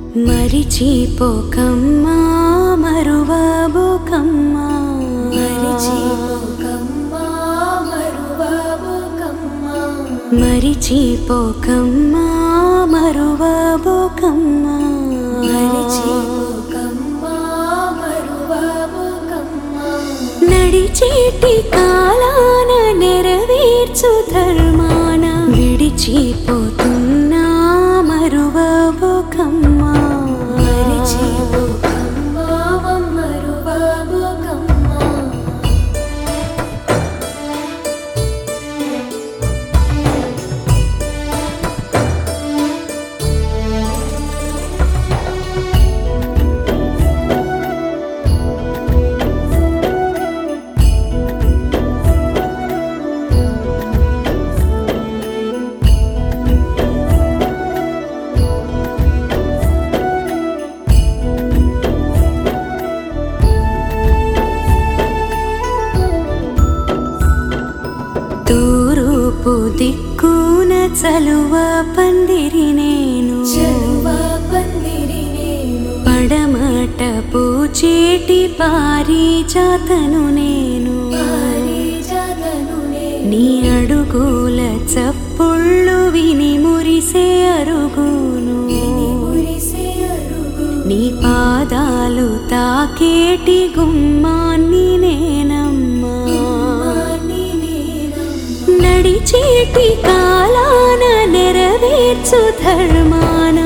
మరిచిపోకమ్మా మరువబోకమ్మా మరిచిపోకమ్మా మరువబోకమ్మా మరిచిపోకమ్మా మరువబోకమ్మా మరిచిపోకమ్మా మరువబోకమ్మా నడిచేటి కాలాన నెరవేర్చు ధర్మాన విడిచిపోతున్నా మరువబోకమ్మా మరిచిపోకమ్మా మరువబోకమ్మా తూరుపు దిక్కున చలువ పందిరి నేను చెరువ పందిరి నేను పడమట పూచేటి పారిజాతను నేను పారిజాతను నేను నీ అడుగుల చప్పుళ్ళు విని మురిసే అరుగును మురిసే అరుగు నీ పాదాలు తాకేటి గుమ్మాన్ని నేనమ్మా మాని నేనమ్మా నడిచేటి కాలాన నెరవేర్చు ధర్మాన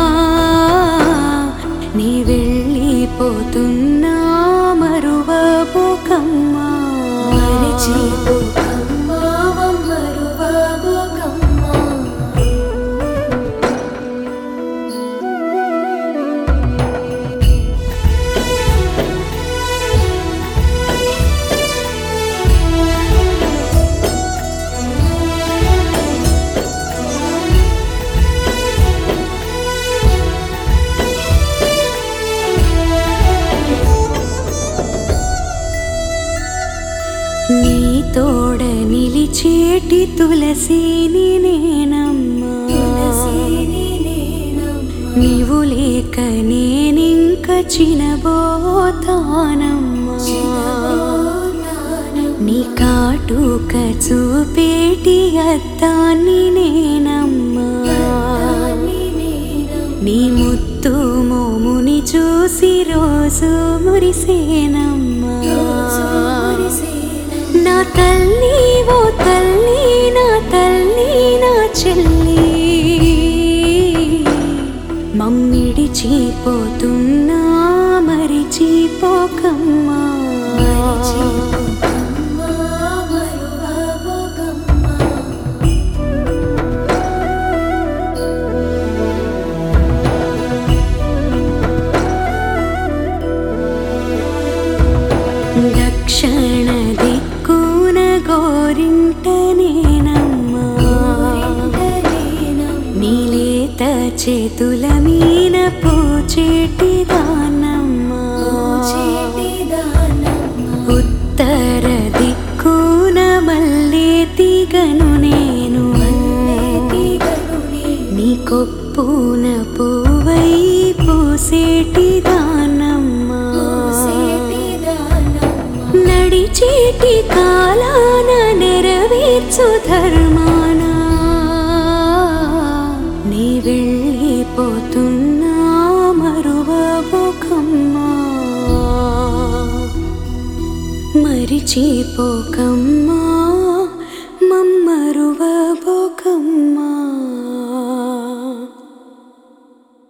నీ వెళ్ళిపోతున్నా మరువబోకమ్మా మరిచిపోకమ్మా మరువబోకమ్మా నీ తోడ నిలిచేటి తులసిని నేనమ్మా తులసిని నేనమ్మా నీవు లేక నేనింక చినబోతానమ్మా చిన్నబోతానమ్మా నీ కాటుక చూపేటి అద్దాన్ని నేనమ్మా తాని నేనమ్మా నీ ముత్తు మోముని చూసి రోజు మురిసేనమ్మా రోజు మురిసేనమ్మా నా తల్లి ఓ తల్లి నా తల్లి నా చెల్లి మమ్మిడిచిపోతున్నా మరిచిపోకమ్మా మరిచిపోకమ్మా మరువబోకమ్మా దక్షిణ దిక్కున గోరింట నేనమ్మా నీలేత చేతుల మీన పూచేటి దానమ్మా ఉత్తర దిక్కున మల్లె తీగను నేను నీ కొప్పున పువ్వై పూసేటి దానమ్మా నడిచేటి కాలాన నెరవేర్చు ధర్మాన నీ వెళ్ళిపోతున్నా మరువబోకమ్మా మరిచిపోకమ్మా